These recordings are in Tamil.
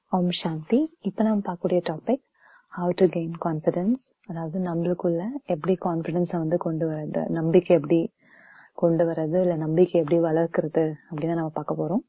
ஓம் சாந்தி இப்ப நம்ம பார்க்கக்கூடிய topic how to gain confidence அதாவது நம்மளுக்குள்ள எப்படி கான்பிடன்ஸ வந்து கொண்டு வர்றது நம்பிக்கை எப்படி கொண்டு வர்றது இல்ல நம்பிக்கை எப்படி வளர்க்கறது அப்படின்னு நம்ம பார்க்க போறோம்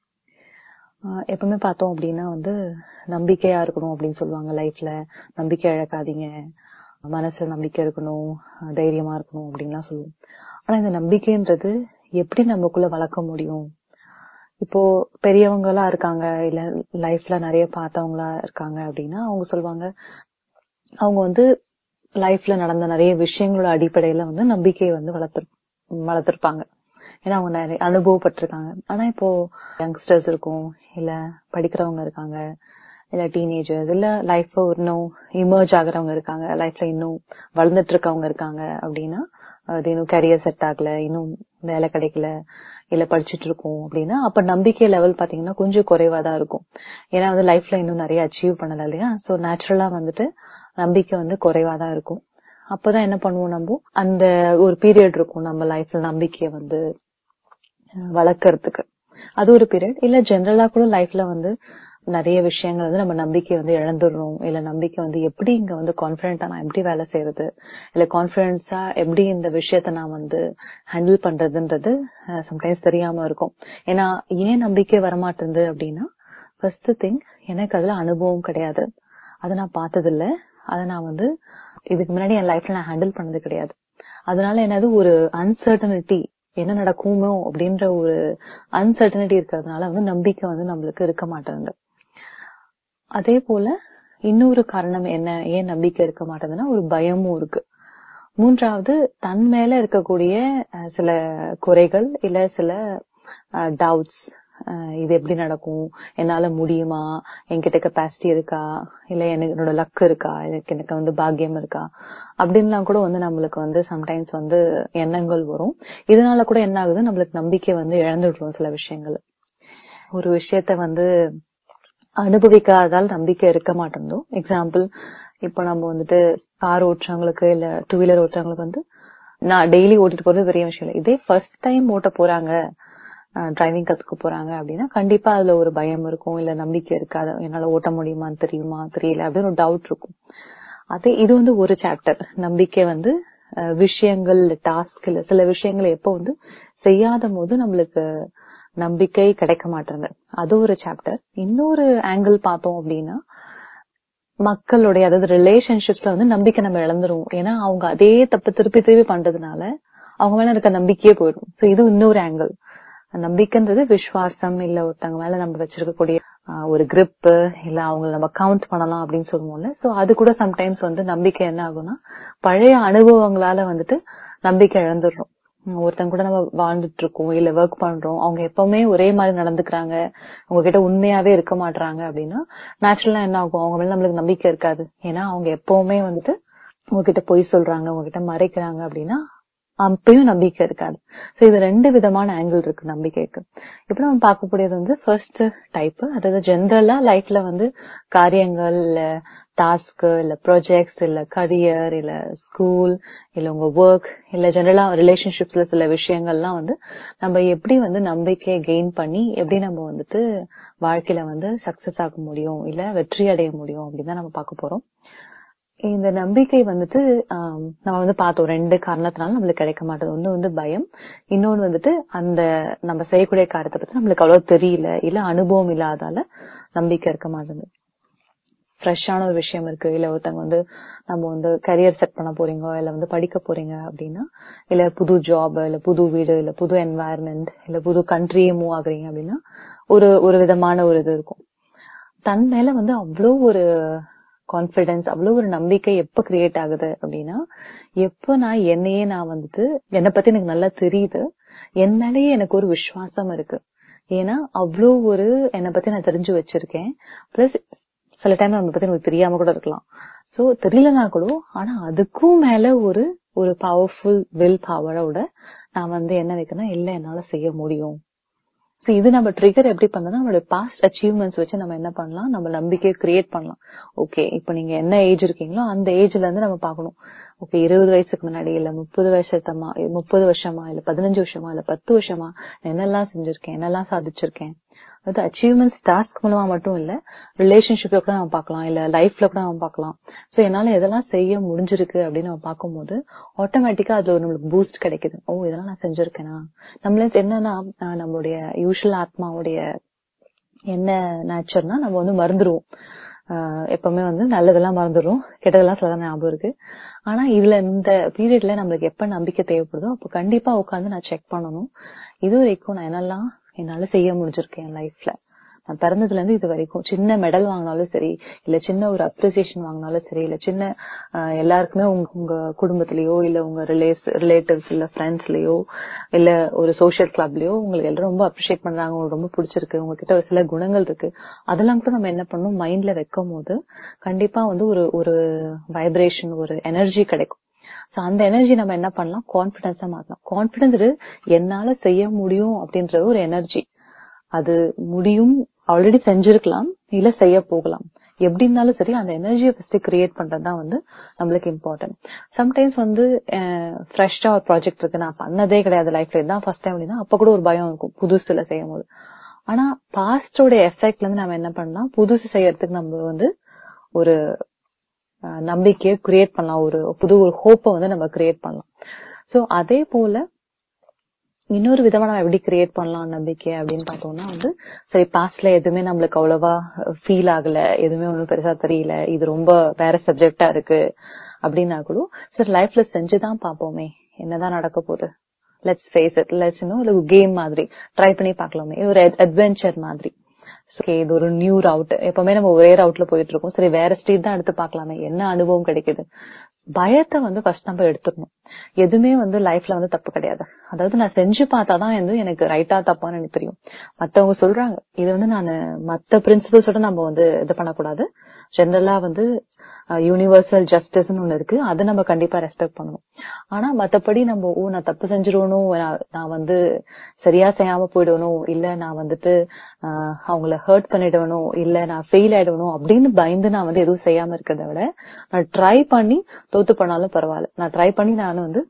ஆஹ் எப்பவுமே பார்த்தோம் அப்படின்னா வந்து நம்பிக்கையா இருக்கணும் அப்படின்னு சொல்லுவாங்க லைஃப்ல நம்பிக்கை இழக்காதீங்க மனசுல நம்பிக்கை இருக்கணும் ஆஹ் தைரியமா இருக்கணும் அப்படின்லாம் சொல்லுவோம் ஆனா இந்த நம்பிக்கைன்றது எப்படி நமக்குள்ள வளர்க்க முடியும் இப்போ பெரியவங்க எல்லாம் இருக்காங்க இல்ல லைஃப்ல நிறைய பார்த்தவங்களா இருக்காங்க அப்படின்னா அவங்க சொல்லுவாங்க அவங்க வந்து லைஃப்ல நடந்த நிறைய விஷயங்களோட அடிப்படையில வந்து நம்பிக்கையை வந்து வளர்த்து வளர்த்திருப்பாங்க ஏன்னா அவங்க நிறைய அனுபவப்பட்டிருக்காங்க ஆனா இப்போ யங்ஸ்டர்ஸ் இருக்கும் இல்ல படிக்கிறவங்க இருக்காங்க இல்ல டீனேஜர்ஸ் இல்ல லைஃப் இன்னும் இமர்ஜ் ஆகுறவங்க இருக்காங்க லைஃப்ல இன்னும் வளர்ந்துட்டு இருக்கவங்க இருக்காங்க அப்படின்னா அது இன்னும் கரியர் செட் ஆகல இன்னும் வேலை கிடைக்கல இல்ல படிச்சுட்டு இருக்கோம் அப்படின்னா அப்ப நம்பிக்கை லெவல் பாத்தீங்கன்னா கொஞ்சம் குறைவா தான் இருக்கும் ஏன்னா வந்து லைஃப்ல இன்னும் நிறைய அச்சீவ் பண்ணல இல்லையா சோ நேச்சுரலா வந்துட்டு நம்பிக்கை வந்து குறைவா தான் இருக்கும் அப்பதான் என்ன பண்ணுவோம் நம்ம அந்த ஒரு பீரியட் இருக்கும் நம்ம லைஃப்ல நம்பிக்கையை வந்து வளர்க்கறதுக்கு அது ஒரு பீரியட் இல்ல ஜென்ரலா கூட லைஃப்ல வந்து நிறைய விஷயங்கள் வந்து நம்ம நம்பிக்கை வந்து இழந்துடுறோம் இல்ல நம்பிக்கை வந்து எப்படி இங்க வந்து கான்பிடண்டா நான் எப்படி வேலை செய்யறது இல்ல கான்பிடன்ஸா எப்படி இந்த விஷயத்த நான் வந்து ஹேண்டில் பண்றதுன்றது சம்டைம்ஸ் தெரியாம இருக்கும் ஏன்னா ஏன் நம்பிக்கை வரமாட்டேங்குது அப்படின்னா ஃபர்ஸ்ட் திங் எனக்கு அதுல அனுபவம் கிடையாது அதை நான் பார்த்தது இல்ல அதை நான் வந்து இதுக்கு முன்னாடி என் லைஃப்ல நான் ஹேண்டில் பண்ணது கிடையாது அதனால என்னது ஒரு அன்சர்டனிட்டி என்ன நடக்குமோ அப்படின்ற ஒரு அன்சர்டனிட்டி இருக்கிறதுனால வந்து நம்பிக்கை வந்து நம்மளுக்கு இருக்க மாட்டேங்குது அதே போல இன்னொரு காரணம் என்ன ஏன் நம்பிக்கை இருக்க மாட்டேங்குதுன்னா ஒரு பயமும் இருக்கு மூன்றாவது தன் மேல இருக்கக்கூடிய சில குறைகள் இல்ல சில டவுட்ஸ் இது எப்படி நடக்கும் என்னால முடியுமா என்கிட்ட கெப்பாசிட்டி இருக்கா இல்ல எனக்கு என்னோட லக் இருக்கா எனக்கு எனக்கு வந்து பாக்கியம் இருக்கா அப்படின்லாம் கூட வந்து நம்மளுக்கு வந்து சம்டைம்ஸ் வந்து எண்ணங்கள் வரும் இதனால கூட என்ன ஆகுது நம்மளுக்கு நம்பிக்கை வந்து இழந்துடுறோம் சில விஷயங்கள் ஒரு விஷயத்த வந்து அனுபவிக்காததால் நம்பிக்கை இருக்க மாட்டேந்தோம் எக்ஸாம்பிள் இப்போ நம்ம வந்துட்டு கார் ஓட்டுறவங்களுக்கு இல்ல டூ வீலர் ஓட்டுறவங்களுக்கு வந்து நான் டெய்லி ஓட்டிட்டு போறது பெரிய விஷயம் இல்லை இதே ஃபர்ஸ்ட் டைம் ஓட்ட போறாங்க டிரைவிங் கத்துக்க போறாங்க அப்படின்னா கண்டிப்பா அதுல ஒரு பயம் இருக்கும் இல்ல நம்பிக்கை இருக்காது என்னால ஓட்ட முடியுமான்னு தெரியுமா தெரியல அப்படின்னு ஒரு டவுட் இருக்கும் அதே இது வந்து ஒரு சாப்டர் நம்பிக்கை வந்து விஷயங்கள் டாஸ்க் இல்ல சில விஷயங்களை எப்போ வந்து செய்யாத போது நம்மளுக்கு நம்பிக்கை கிடைக்க மாட்டேங்குது அது ஒரு சாப்டர் இன்னொரு ஆங்கிள் பார்த்தோம் அப்படின்னா மக்களுடைய அதாவது ரிலேஷன்ஷிப்ஸ்ல வந்து நம்பிக்கை நம்ம இழந்துருவோம் ஏன்னா அவங்க அதே தப்பு திருப்பி திருப்பி பண்றதுனால அவங்க மேல இருக்க நம்பிக்கையே போயிடும் சோ இது இன்னொரு ஆங்கிள் நம்பிக்கைன்றது விசுவாசம் இல்ல ஒருத்தவங்க மேல நம்ம வச்சிருக்கக்கூடிய ஒரு கிரிப் இல்ல அவங்க நம்ம கவுண்ட் பண்ணலாம் அப்படின்னு சொல்லுவோம்ல சோ அது கூட சம்டைம்ஸ் வந்து நம்பிக்கை என்ன ஆகும்னா பழைய அனுபவங்களால வந்துட்டு நம்பிக்கை இழந்துடுறோம் ஒருத்தங்க கூட நம்ம வாழ்ந்துட்டு இருக்கோம் இல்ல ஒர்க் பண்றோம் அவங்க எப்பவுமே ஒரே மாதிரி நடந்துக்கிறாங்க உங்ககிட்ட உண்மையாவே இருக்க மாட்டாங்க அப்படின்னா நேச்சுரலா என்ன ஆகும் அவங்க மேல நம்மளுக்கு நம்பிக்கை இருக்காது ஏன்னா அவங்க எப்பவுமே வந்துட்டு உங்ககிட்ட பொய் சொல்றாங்க உங்ககிட்ட மறைக்கிறாங்க அப்படின்னா அப்பயும் நம்பிக்கை இருக்காது சோ இது ரெண்டு விதமான ஆங்கிள் இருக்கு நம்பிக்கைக்கு இப்ப நம்ம பார்க்கக்கூடியது வந்து ஃபர்ஸ்ட் டைப் அதாவது ஜென்ரலா லைஃப்ல வந்து காரியங்கள் இல்ல டாஸ்க் இல்ல ப்ராஜெக்ட்ஸ் இல்ல கரியர் இல்ல ஸ்கூல் இல்ல உங்க ஒர்க் இல்ல ஜெனரலா ரிலேஷன்ஷிப்ஸ்ல சில விஷயங்கள்லாம் வந்து நம்ம எப்படி வந்து நம்பிக்கையை கெயின் பண்ணி எப்படி நம்ம வந்துட்டு வாழ்க்கையில வந்து சக்சஸ் ஆக முடியும் இல்ல வெற்றி அடைய முடியும் அப்படின்னு தான் நம்ம பார்க்க போறோம் இந்த நம்பிக்கை வந்துட்டு நம்ம வந்து பார்த்தோம் ரெண்டு காரணத்தினால நம்மளுக்கு கிடைக்க மாட்டேது ஒண்ணு வந்து பயம் இன்னொன்னு வந்துட்டு அந்த நம்ம செய்யக்கூடிய காரியத்தை பத்தி நம்மளுக்கு அவ்வளவு தெரியல இல்ல அனுபவம் இல்லாதால நம்பிக்கை இருக்க மாட்டேங்குது ஃப்ரெஷ்ஷான ஒரு விஷயம் இருக்கு இல்ல ஒருத்தவங்க வந்து நம்ம வந்து கரியர் செட் பண்ண போறீங்க இல்ல வந்து படிக்க போறீங்க அப்படின்னா இல்ல புது ஜாப் இல்ல புது வீடு இல்ல புது என்வாயர்மெண்ட் இல்ல புது கண்ட்ரியே மூவ் ஆகுறீங்க அப்படின்னா ஒரு ஒரு விதமான ஒரு இது இருக்கும் தன் மேல வந்து அவ்வளோ ஒரு கான்பிடன்ஸ் அவ்வளவு ஒரு நம்பிக்கை எப்ப கிரியேட் ஆகுது அப்படின்னா எப்ப நான் என்னையே நான் வந்துட்டு என்னை பத்தி எனக்கு நல்லா தெரியுது என் மேலேயே எனக்கு ஒரு விசுவாசம் இருக்கு ஏன்னா அவ்வளோ ஒரு என்னை பத்தி நான் தெரிஞ்சு வச்சிருக்கேன் பிளஸ் சில டைம் நம்மளை பத்தி நமக்கு தெரியாம கூட இருக்கலாம் சோ தெரியலனா கூட ஆனா அதுக்கும் மேல ஒரு ஒரு பவர்ஃபுல் வில் பவரோட நான் வந்து என்ன வைக்கணும் இல்ல என்னால செய்ய முடியும் சோ இது நம்ம ட்ரிகர் எப்படி பண்ணலாம் நம்மளோட பாஸ்ட் அச்சீவ்மெண்ட்ஸ் வச்சு நம்ம என்ன பண்ணலாம் நம்ம நம்பிக்கையை கிரியேட் பண்ணலாம் ஓகே இப்ப நீங்க என்ன ஏஜ் இருக்கீங்களோ அந்த ஏஜ்ல இருந்து நம்ம பார்க்கணும் ஓகே இருபது வயசுக்கு முன்னாடி இல்ல முப்பது வருஷத்தமா முப்பது வருஷமா இல்ல பதினஞ்சு வருஷமா இல்ல பத்து வருஷமா என்னெல்லாம் செஞ்சிருக்கேன் என்னெல்லாம் சாதிச்சிருக்கேன் அது அச்சீவ்மெண்ட்ஸ் டாஸ்க் மூலமா மட்டும் இல்ல ரிலேஷன்ஷிப்ல கூட நம்ம பார்க்கலாம் இல்ல லைஃப்ல கூட நம்ம பார்க்கலாம் சோ என்னால எதெல்லாம் செய்ய முடிஞ்சிருக்கு அப்படின்னு நம்ம பார்க்கும்போது ஆட்டோமேட்டிக்கா அதுல ஒரு நம்மளுக்கு பூஸ்ட் கிடைக்குது ஓ இதெல்லாம் நான் செஞ்சிருக்கேனா நம்மள என்னன்னா அஹ் நம்மளுடைய யூஷுவல் ஆத்மாவுடைய என்ன நேச்சர்னா நம்ம வந்து மறந்துடுவோம் ஆஹ் எப்பவுமே வந்து நல்லதெல்லாம் மறந்துடுறோம் கெட்டதெல்லாம் சில ஞாபகம் இருக்கு ஆனா இதுல இந்த பீரியட்ல நம்மளுக்கு எப்ப நம்பிக்கை தேவைப்படுதோ அப்ப கண்டிப்பா உட்காந்து நான் செக் பண்ணணும் இது வரைக்கும் நான் என்னெல்லாம் என்னால செய்ய முடிஞ்சிருக்கேன் என் லைஃப்ல நான் பிறந்ததுல இருந்து இது வரைக்கும் சின்ன மெடல் வாங்கினாலும் சரி இல்ல சின்ன ஒரு அப்ரிசியேஷன் வாங்கினாலும் சரி இல்ல சின்ன ஆஹ் எல்லாருக்குமே உங்க உங்க குடும்பத்திலயோ இல்ல உங்க ரிலேஸ் ரிலேட்டிவ்ஸ் இல்ல ஃப்ரெண்ட்ஸ்லயோ இல்ல ஒரு சோஷியல் கிளப்லயோ உங்களுக்கு எல்லாரும் ரொம்ப அப்ரிஷியேட் பண்றாங்க உங்களுக்கு ரொம்ப பிடிச்சிருக்கு உங்ககிட்ட ஒரு சில குணங்கள் இருக்கு அதெல்லாம் கூட நம்ம என்ன பண்ணணும் மைண்ட்ல வைக்கும் போது கண்டிப்பா வந்து ஒரு ஒரு வைப்ரேஷன் ஒரு எனர்ஜி கிடைக்கும் சோ அந்த எனர்ஜி நம்ம என்ன பண்ணலாம் கான்பிடன்ஸா மாத்தலாம் கான்பிடன்ஸ் என்னால செய்ய முடியும் அப்படின்ற ஒரு எனர்ஜி அது முடியும் ஆல்ரெடி செஞ்சிருக்கலாம் இல்ல செய்ய போகலாம் எப்படி இருந்தாலும் சரி அந்த எனர்ஜியை ஃபர்ஸ்ட் கிரியேட் பண்றது தான் வந்து நம்மளுக்கு இம்பார்ட்டன்ட் சம்டைம்ஸ் வந்து ஃப்ரெஷ்ஷா ஒரு ப்ராஜெக்ட் இருக்கு நான் பண்ணதே கிடையாது லைஃப்ல இதுதான் ஃபர்ஸ்ட் டைம் அப்படின்னா அப்ப கூட ஒரு பயம் இருக்கும் புதுசுல செய்யும் போது ஆனா பாஸ்டோட எஃபெக்ட்ல இருந்து நம்ம என்ன பண்ணலாம் புதுசு செய்யறதுக்கு நம்ம வந்து ஒரு அஹ், நம்பிக்கையை கிரியேட் பண்ணலாம் ஒரு புது ஒரு ஹோப்பை வந்து நம்ம கிரியேட் பண்ணலாம் சோ அதே போல இன்னொரு விதமா நம்ம எப்படி கிரியேட் பண்ணலாம் நம்பிக்கை அப்படின்னு பார்த்தோம்னா வந்து சரி பாஸ்ட்ல எதுவுமே நம்மளுக்கு அவ்வளவா ஃபீல் ஆகல எதுவுமே ஒண்ணும் பெருசா தெரியல இது ரொம்ப வேற சப்ஜெக்டா இருக்கு அப்படின்னா கூட சரி லைஃப்ல செஞ்சுதான் பார்ப்போமே என்னதான் நடக்க போகுது லெட்ஸ் ஃபேஸ் இட் லெட்ஸ் இன்னும் ஒரு கேம் மாதிரி ட்ரை பண்ணி பார்க்கலாமே இது ஒரு அட்வென்ச்சர் மாதிரி ஓகே இது ஒரு நியூ ரவுட் எப்பவுமே நம்ம ஒரே ரவுட்ல போயிட்டு இருக்கோம் சரி வேற ஸ்ட்ரீட் தான் எடுத்து பார்க்கலாமே என்ன அனுபவம் கிடைக்குது பயத்தை வந்து ஃபர்ஸ்ட் நம்ம எடுத்துடணும் எதுவுமே வந்து லைஃப்ல வந்து தப்பு கிடையாது அதாவது நான் செஞ்சு பார்த்தாதான் வந்து எனக்கு ரைட்டா தப்பான்னு எனக்கு தெரியும் மத்தவங்க சொல்றாங்க இது வந்து நான் மத்த பிரின்சிபல்ஸோட நம்ம வந்து இது பண்ணக்கூடாது ஜெனரலா வந்து யூனிவர்சல் ஜஸ்டிஸ்னு ஒண்ணு இருக்கு அதை நம்ம கண்டிப்பா ரெஸ்பெக்ட் பண்ணணும் ஆனா மத்தபடி நம்ம ஓ நான் தப்பு செஞ்சிருவணும் நான் நான் வந்து சரியா செய்யாம போயிடணும் இல்ல நான் வந்துட்டு ஆஹ், அவங்கள ஹர்ட் பண்ணிடணும் இல்ல நான் ஃபெயில் ஆயிடணும் அப்படின்னு பயந்து நான் வந்து எதுவும் செய்யாம இருக்கிறத விட நான் ட்ரை பண்ணி தோத்து பண்ணாலும் பரவாயில்ல நான் ட்ரை பண்ணி நான் வந்து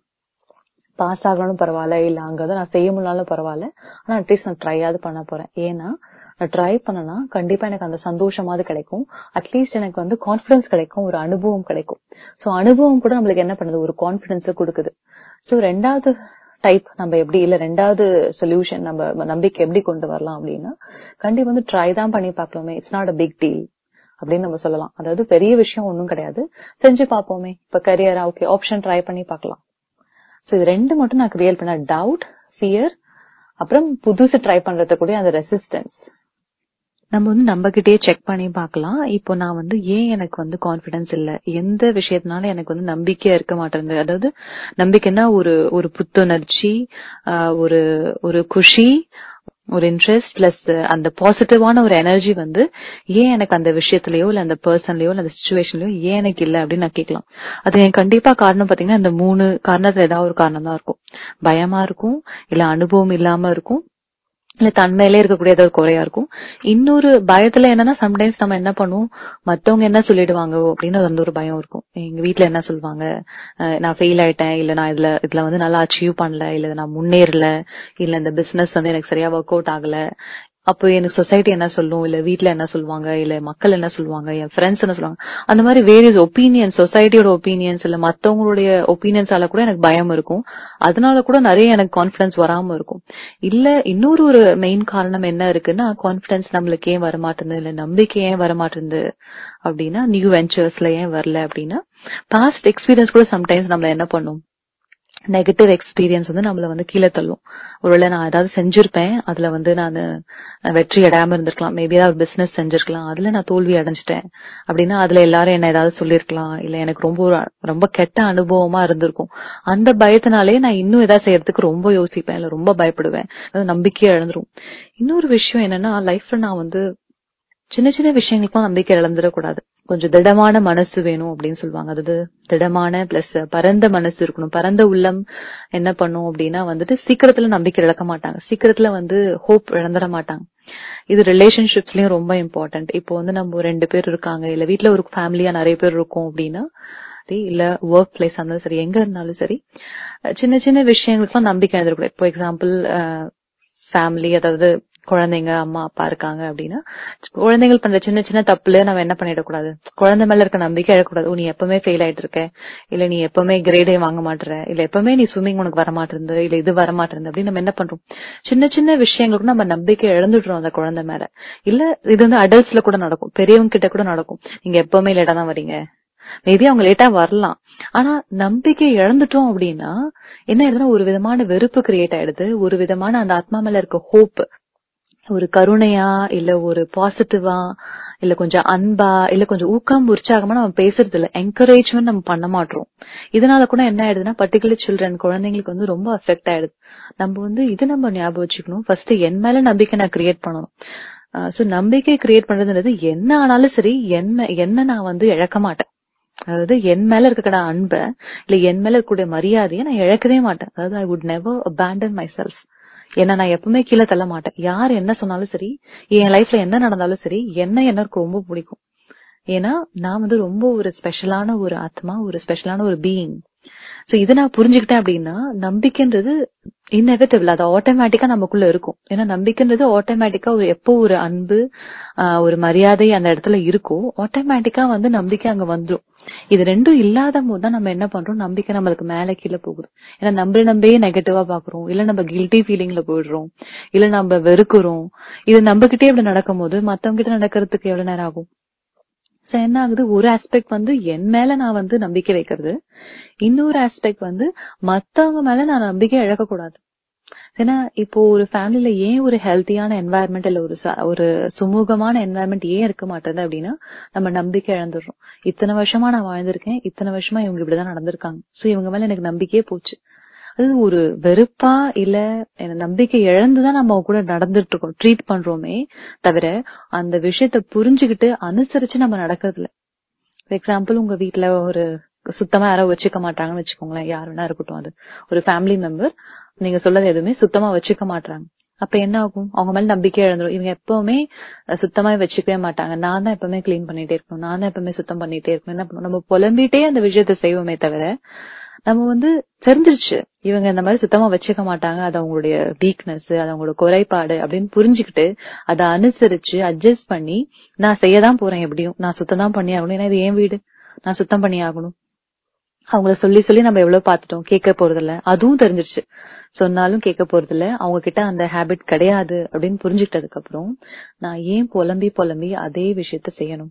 பாஸ் ஆகணும் பரவாயில்ல இல்ல அங்கதான் நான் செய்ய முடியலாலும் பரவாயில்ல ஆனா அட்லீஸ்ட் நான் ட்ரையாவது பண்ண போறேன் ஏன்னா நான் ட்ரை பண்ணனா கண்டிப்பா எனக்கு அந்த சந்தோஷமாவது கிடைக்கும் அட்லீஸ்ட் எனக்கு வந்து கான்பிடன்ஸ் கிடைக்கும் ஒரு அனுபவம் கிடைக்கும் சோ அனுபவம் கூட நம்மளுக்கு என்ன பண்ணுது ஒரு கான்பிடன்ஸ் கொடுக்குது சோ ரெண்டாவது டைப் நம்ம எப்படி இல்ல ரெண்டாவது சொல்யூஷன் நம்ம நம்பிக்கை எப்படி கொண்டு வரலாம் அப்படின்னா கண்டிப்பா வந்து ட்ரை தான் பண்ணி பார்க்கலாமே it's not a big deal அப்படின்னு நம்ம சொல்லலாம் அதாவது பெரிய விஷயம் ஒண்ணும் கிடையாது செஞ்சு பார்ப்போமே இப்ப கரியரா ஓகே ஆப்ஷன் ட்ரை பண்ணி பார்க்கலாம் சோ இது ரெண்டு மட்டும் நான் கிரியேட் பண்ண டவுட் ஃபியர் அப்புறம் புதுசு ட்ரை பண்றது கூட அந்த ரெசிஸ்டன்ஸ் நம்ம வந்து நம்ம கிட்டயே செக் பண்ணி பார்க்கலாம் இப்போ நான் வந்து ஏன் எனக்கு வந்து கான்பிடன்ஸ் இல்ல எந்த விஷயத்தினால எனக்கு வந்து நம்பிக்கையா இருக்க மாட்டேங்குது அதாவது நம்பிக்கைன்னா ஒரு ஒரு புத்துணர்ச்சி ஆஹ் ஒரு ஒரு குஷி ஒரு இன்ட்ரெஸ்ட் பிளஸ் அந்த பாசிட்டிவான ஒரு எனர்ஜி வந்து ஏன் எனக்கு அந்த விஷயத்திலயோ இல்ல அந்த பர்சன்லயோ இல்ல அந்த சுச்சுவேஷன்லயோ ஏன் எனக்கு இல்ல அப்படின்னு நான் கேட்கலாம் அது எனக்கு கண்டிப்பா காரணம் பாத்தீங்கன்னா இந்த மூணு காரணத்துல ஏதாவது ஒரு காரணம் தான் இருக்கும் பயமா இருக்கும் இல்ல அனுபவம் இல்லாம இருக்கும் இல்ல தன்மையிலே இருக்கக்கூடிய ஏதாவது ஒரு குறையா இருக்கும் இன்னொரு பயத்துல என்னன்னா சம்டைம்ஸ் நம்ம என்ன பண்ணுவோம் மத்தவங்க என்ன சொல்லிடுவாங்க அப்படின்னு வந்து ஒரு பயம் இருக்கும் எங்க வீட்ல என்ன சொல்லுவாங்க அஹ் நான் ஃபெயில் ஆயிட்டேன் இல்ல நான் இதுல இதுல வந்து நல்லா அச்சீவ் பண்ணல இல்ல நான் முன்னேறல இல்ல இந்த பிசினஸ் வந்து எனக்கு சரியா ஒர்க் அவுட் ஆகல அப்போ எனக்கு சொசைட்டி என்ன சொல்லும் இல்ல வீட்ல என்ன சொல்லுவாங்க இல்ல மக்கள் என்ன சொல்லுவாங்க என் ஃப்ரெண்ட்ஸ் என்ன சொல்லுவாங்க அந்த மாதிரி வேரியஸ் ஒப்பீனியன்ஸ் சொசைட்டியோட ஒப்பீனியன்ஸ் இல்ல மத்தவங்களுடைய ஒப்பீனியன்ஸால கூட எனக்கு பயம் இருக்கும் அதனால கூட நிறைய எனக்கு கான்பிடன்ஸ் வராம இருக்கும் இல்ல இன்னொரு ஒரு மெயின் காரணம் என்ன இருக்குன்னா கான்பிடன்ஸ் நம்மளுக்கு ஏன் வரமாட்டேங்குது இல்ல நம்பிக்கை ஏன் வரமாட்டேங்குது அப்படின்னா நியூ வெஞ்சர்ஸ்ல ஏன் வரல அப்படின்னா பாஸ்ட் எக்ஸ்பீரியன்ஸ் கூட சம்டைம்ஸ் நம்மள என்ன பண்ணும் நெகட்டிவ் எக்ஸ்பீரியன்ஸ் வந்து நம்மள வந்து கீழே தள்ளும் ஒருவேளை நான் ஏதாவது செஞ்சிருப்பேன் அதுல வந்து நான் வெற்றி அடையாம இருந்திருக்கலாம் மேபி ஏதாவது பிசினஸ் செஞ்சிருக்கலாம் அதுல நான் தோல்வி அடைஞ்சிட்டேன் அப்படின்னா அதுல எல்லாரும் என்ன ஏதாவது சொல்லிருக்கலாம் இல்ல எனக்கு ரொம்ப ஒரு ரொம்ப கெட்ட அனுபவமா இருந்திருக்கும் அந்த பயத்தினாலே நான் இன்னும் ஏதாவது செய்யறதுக்கு ரொம்ப யோசிப்பேன் இல்ல ரொம்ப பயப்படுவேன் அது நம்பிக்கையை இழந்துரும் இன்னொரு விஷயம் என்னன்னா லைஃப்ல நான் வந்து சின்ன சின்ன விஷயங்களுக்கும் நம்பிக்கை இழந்துடக்கூடாது கொஞ்சம் திடமான மனசு வேணும் அப்படின்னு சொல்லுவாங்க அதாவது திடமான பிளஸ் பரந்த மனசு இருக்கணும் பரந்த உள்ளம் என்ன பண்ணும் அப்படின்னா வந்துட்டு சீக்கிரத்துல நம்பிக்கை இழக்க மாட்டாங்க சீக்கிரத்துல வந்து ஹோப் இழந்துட மாட்டாங்க இது ரிலேஷன்ஷிப்ஸ்லயும் ரொம்ப இம்பார்ட்டன்ட் இப்போ வந்து நம்ம ரெண்டு பேர் இருக்காங்க இல்ல வீட்ல ஒரு ஃபேமிலியா நிறைய பேர் இருக்கோம் அப்படின்னா சரி, இல்ல ஒர்க் பிளேஸ் இருந்தாலும் சரி எங்க இருந்தாலும் சரி சின்ன சின்ன விஷயங்களுக்குலாம் நம்பிக்கை இழந்துடக்கூடாது இப்போ எக்ஸாம்பிள் ஃபேமிலி அதாவது குழந்தைங்க அம்மா அப்பா இருக்காங்க அப்படின்னா குழந்தைகள் பண்ற சின்ன சின்ன தப்புல நம்ம என்ன பண்ணிடக்கூடாது குழந்தை மேல இருக்க நம்பிக்கை இழக்கூடாது "ஓ, நீ எப்பவுமே ஃபெயில் ஆயிட்டு இருக்க இல்ல நீ எப்பவுமே கிரேடே வாங்க மாட்டேற இல்ல எப்பவுமே நீ ஸ்விம்மிங் உனக்கு வர மாட்டேருந்து இல்ல இது வர மாட்டேருந்து அப்படின்னு நம்ம என்ன பண்றோம் சின்ன சின்ன விஷயங்களுக்கு நம்ம நம்பிக்கை இழந்துடுறோம் அந்த குழந்தை மேல இல்ல இது வந்து அடல்ட்ஸ்ல கூட நடக்கும் பெரியவங்க கிட்ட கூட நடக்கும் நீங்க எப்பவுமே லேட்டா தான் வரீங்க மேபி அவங்க லேட்டா வரலாம் ஆனா நம்பிக்கை இழந்துட்டோம் அப்படின்னா என்ன ஆயிடுதுன்னா ஒரு விதமான வெறுப்பு கிரியேட் ஆயிடுது ஒரு விதமான அந்த ஆத்மா மேல இருக்க ஹோப் ஒரு கருணையா இல்ல ஒரு பாசிட்டிவா இல்ல கொஞ்சம் அன்பா இல்ல கொஞ்சம் ஊக்கம் உற்சாகமா நம்ம பேசுறது இல்ல என்கரேஜ்மெண்ட் நம்ம பண்ண மாட்டோம் இதனால கூட என்ன ஆயிடுதுன்னா பர்டிகுலர் சில்ட்ரன் குழந்தைங்களுக்கு வந்து ரொம்ப அஃபெக்ட் ஆயிடுது நம்ம வந்து இது நம்ம ஞாபகம் வச்சுக்கணும் ஃபர்ஸ்ட் என் மேல நம்பிக்கை நான் கிரியேட் பண்ணணும் சோ நம்பிக்கை கிரியேட் பண்றதுன்றது என்ன ஆனாலும் சரி என்ன என்ன நான் வந்து இழக்க மாட்டேன் அதாவது என் மேல இருக்கக்கூடிய அன்ப இல்ல என் மேல இருக்கக்கூடிய மரியாதையை நான் இழக்கவே மாட்டேன் அதாவது I would never abandon myself என்ன நான் எப்பவுமே கீழே தள்ள மாட்டேன் யார் என்ன சொன்னாலும் சரி என் லைஃப்ல என்ன நடந்தாலும் சரி என்ன எனக்கு ரொம்ப பிடிக்கும் ஏன்னா நான் வந்து ரொம்ப ஒரு ஸ்பெஷலான ஒரு ஆத்மா ஒரு ஸ்பெஷலான ஒரு பீயிங் சோ இதை நான் புரிஞ்சுக்கிட்டேன் அப்படின்னா நம்பிக்கைன்றது இன்னெவிட்டபிள் அது ஆட்டோமேட்டிக்கா நமக்குள்ள இருக்கும் ஏன்னா நம்பிக்கைன்றது ஆட்டோமேட்டிக்கா ஒரு எப்போ ஒரு அன்பு ஆஹ் ஒரு மரியாதை அந்த இடத்துல இருக்கோ ஆட்டோமேட்டிக்கா வந்து நம்பிக்கை அங்க வந்துரும் இது ரெண்டும் இல்லாத போது தான் நம்ம என்ன பண்றோம் நம்பிக்கை நம்மளுக்கு மேல கீழே போகுது ஏன்னா நம்ம நம்பவே நெகட்டிவா பாக்குறோம் இல்ல நம்ம கில்ட்டி ஃபீலிங்ல போயிடுறோம் இல்ல நம்ம வெறுக்கிறோம் இது நம்ம கிட்டே இப்படி நடக்கும் போது மத்தவங்க கிட்ட நடக்கிறதுக்கு எவ்வளவு நேரம் ஆகும் சோ என்ன ஆகுது ஒரு ஆஸ்பெக்ட் வந்து என் மேல நான் வந்து நம்பிக்கை வைக்கிறது இன்னொரு ஆஸ்பெக்ட் வந்து மத்தவங்க மேல நான் நம்பிக்கை இழக்க கூடாது ஏன்னா இப்போ ஒரு ஃபேமிலில ஏன் ஒரு ஹெல்த்தியான என்வாயர்மெண்ட் இல்ல ஒரு ச- ஒரு சுமூகமான என்வாயர்மெண்ட் ஏன் இருக்க மாட்டேது அப்படின்னா நம்ம நம்பிக்கை இழந்துடுறோம் இத்தனை வருஷமா நான் வாழ்ந்திருக்கேன் இத்தனை வருஷமா இவங்க இப்படிதான் நடந்திருக்காங்க சோ இவங்க மேல எனக்கு நம்பிக்கையே போச்சு அது ஒரு வெறுப்பா இல்ல என்ன நம்பிக்கை இழந்துதான் நம்ம அவங்க கூட நடந்துட்டு இருக்கோம் ட்ரீட் பண்றோமே தவிர அந்த விஷயத்த புரிஞ்சுகிட்டு அனுசரிச்சு நம்ம நடக்கிறது இல்ல எக்ஸாம்பிள் உங்க வீட்ல ஒரு சுத்தமா யாரோ வச்சுக்க மாட்டாங்கன்னு வச்சுக்கோங்களேன் யார் வேணா இருக்கட்டும் அது ஒரு ஃபேமிலி மெம்பர் நீங்க சொல்லது எதுவுமே சுத்தமா வச்சுக்க மாட்டாங்க அப்ப என்ன ஆகும் அவங்க மேல நம்பிக்கை இழந்துரும் இவங்க எப்பவுமே அஹ், சுத்தமா வச்சுக்கவே மாட்டாங்க நான் தான் எப்பவுமே க்ளீன் பண்ணிட்டே இருக்கணும் நான் தான் எப்பவுமே சுத்தம் பண்ணிட்டே இருக்கணும் என்ன பண்ணுவோம் நம்ம புலம்பிட்டே அந்த விஷயத்த செய்வோமே தவிர நம்ம வந்து தெரிஞ்சிருச்சு இவங்க இந்த மாதிரி சுத்தமா வச்சுக்க மாட்டாங்க அது அவங்களுடைய வீக்னஸ் அது அவங்களோட குறைபாடு அப்படின்னு புரிஞ்சுக்கிட்டு அதை அனுசரிச்சு அட்ஜஸ்ட் பண்ணி நான் செய்யதான் போறேன் எப்படியும் நான் சுத்தம் தான் பண்ணி ஆகணும் ஏன்னா இது என் வீடு நான் சுத்தம் பண்ணி ஆகணும் அவங்கள சொல்லி சொல்லி நம்ம எவ்வளவு பார்த்துட்டோம் கேட்க போறதில்ல அதுவும் தெரிஞ்சிருச்சு சொன்னாலும் கேட்க போறதில்ல அவங்க கிட்ட அந்த ஹேபிட் கிடையாது அப்படின்னு புரிஞ்சுக்கிட்டதுக்கு அப்புறம் நான் ஏன் புலம்பி புலம்பி அதே விஷயத்த செய்யணும்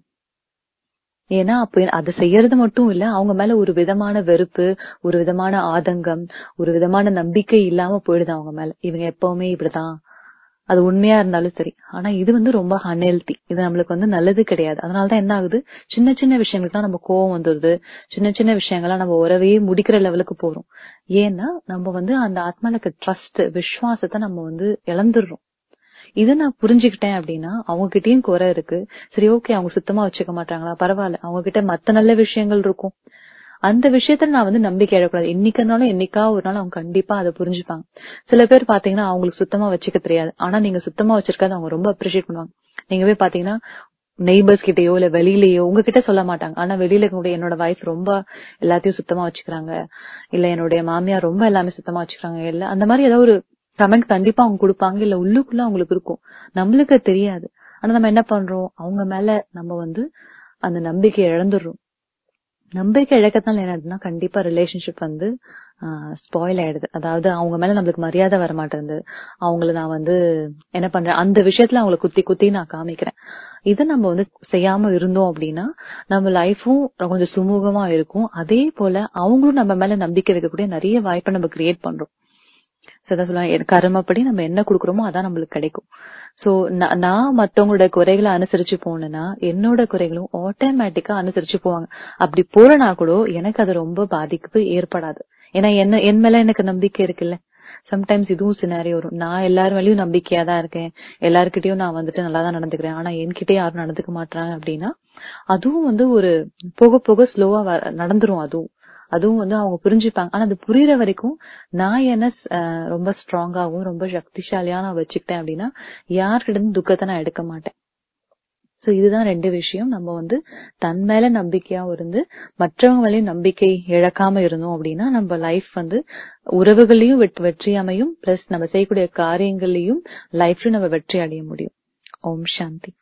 ஏன்னா அப்ப அதை செய்யறது மட்டும் இல்ல அவங்க மேல ஒரு விதமான வெறுப்பு ஒரு விதமான ஆதங்கம் ஒரு விதமான நம்பிக்கை இல்லாம போயிடுது அவங்க மேல இவங்க எப்பவுமே இப்படிதான் அது உண்மையா இருந்தாலும் சரி ஆனா இது வந்து ரொம்ப அன்ஹெல்தி இது நம்மளுக்கு வந்து நல்லது கிடையாது அதனாலதான் என்ன ஆகுது சின்ன சின்ன விஷயங்களுக்குலாம் நம்ம கோவம் வந்துருது சின்ன சின்ன விஷயங்கள்லாம் நம்ம உறவையே முடிக்கிற லெவலுக்கு போறோம் ஏன்னா நம்ம வந்து அந்த ஆத்மாலுக்கு ட்ரஸ்ட் விசுவாசத்தை நம்ம வந்து இழந்துடுறோம் இதை நான் புரிஞ்சுக்கிட்டேன் அப்படின்னா அவங்க கிட்டயும் குறை இருக்கு சரி ஓகே அவங்க சுத்தமா வச்சுக்க மாட்டாங்களா பரவாயில்ல அவங்க கிட்ட மத்த நல்ல விஷயங்கள் இருக்கும் அந்த விஷயத்துல நான் வந்து நம்பிக்கை இழக்கூடாது என்னைக்குனாலும் என்னைக்கா ஒரு நாள் அவங்க கண்டிப்பா அதை புரிஞ்சுப்பாங்க சில பேர் பாத்தீங்கன்னா அவங்களுக்கு சுத்தமா வச்சுக்க தெரியாது ஆனா நீங்க சுத்தமா வச்சிருக்காது அவங்க ரொம்ப அப்ரிஷியேட் பண்ணுவாங்க நீங்க போய் பாத்தீங்கன்னா நெய்பர்ஸ் கிட்டயோ இல்ல வெளியிலயோ உங்ககிட்ட சொல்ல மாட்டாங்க ஆனா வெளியில கூட என்னோட வைஃப் ரொம்ப எல்லாத்தையும் சுத்தமா வச்சுக்கிறாங்க இல்ல என்னுடைய மாமியார் ரொம்ப எல்லாமே சுத்தமா வச்சுக்கிறாங்க இல்ல அந்த மாதிரி ஏதாவது ஒரு கமெண்ட் கண்டிப்பா அவங்க கொடுப்பாங்க இல்ல உள்ளுக்குள்ள அவங்களுக்கு இருக்கும் நம்மளுக்கு அது தெரியாது ஆனா நம்ம என்ன பண்றோம் அவங்க மேல நம்ம வந்து அந்த நம்பிக்கையை இழந்துடுறோம் நம்பிக்கை இழக்கத்தால என்ன ஆகுதுன்னா கண்டிப்பா ரிலேஷன்ஷிப் வந்து ஸ்பாயில் ஆயிடுது அதாவது அவங்க மேல நம்மளுக்கு மரியாதை வர மாட்டேங்குது அவங்கள நான் வந்து என்ன பண்றேன் அந்த விஷயத்துல அவங்கள குத்தி குத்தி நான் காமிக்கிறேன் இதை நம்ம வந்து செய்யாம இருந்தோம் அப்படின்னா நம்ம லைஃபும் கொஞ்சம் சுமூகமா இருக்கும் அதே போல அவங்களும் நம்ம மேல நம்பிக்கை வைக்கக்கூடிய நிறைய வாய்ப்பை நம்ம கிரியேட் பண்றோம் சதா சொல்லுவாங்க கர்மப்படி நம்ம என்ன கொடுக்குறோமோ அதான் நம்மளுக்கு கிடைக்கும் சோ நான் மத்தவங்களோட குறைகளை அனுசரிச்சு போனேன்னா என்னோட குறைகளும் ஆட்டோமேட்டிக்கா அனுசரிச்சு போவாங்க அப்படி போறனா கூட எனக்கு அது ரொம்ப பாதிப்பு ஏற்படாது ஏன்னா என்ன என் மேல எனக்கு நம்பிக்கை இருக்குல்ல சம்டைம்ஸ் இதுவும் சினாரி வரும் நான் எல்லாரும் மேலயும் நம்பிக்கையா தான் இருக்கேன் எல்லாருக்கிட்டையும் நான் வந்துட்டு நல்லா தான் நடந்துக்கிறேன் ஆனா என்கிட்ட யாரும் நடந்துக்க மாட்டாங்க அப்படின்னா அதுவும் வந்து ஒரு போக போக ஸ்லோவா நடந்துரும் அதுவும் அதுவும் வந்து அவங்க புரிஞ்சுப்பாங்க ஆனா அது புரியுற வரைக்கும் நான் என்ன ரொம்ப ஸ்ட்ராங்காவும் ரொம்ப சக்திசாலியா நான் வச்சுக்கிட்டேன் அப்படின்னா யார்கிட்ட இருந்து துக்கத்தை நான் எடுக்க மாட்டேன் சோ இதுதான் ரெண்டு விஷயம் நம்ம வந்து தன் மேல நம்பிக்கையாவும் இருந்து மற்றவங்க மேலயும் நம்பிக்கை இழக்காம இருந்தோம் அப்படின்னா நம்ம லைஃப் வந்து உறவுகளையும் வெற்றி வெற்றி அமையும் பிளஸ் நம்ம செய்யக்கூடிய காரியங்களையும் லைஃப்லயும் நம்ம வெற்றி அடைய முடியும் ஓம் சாந்தி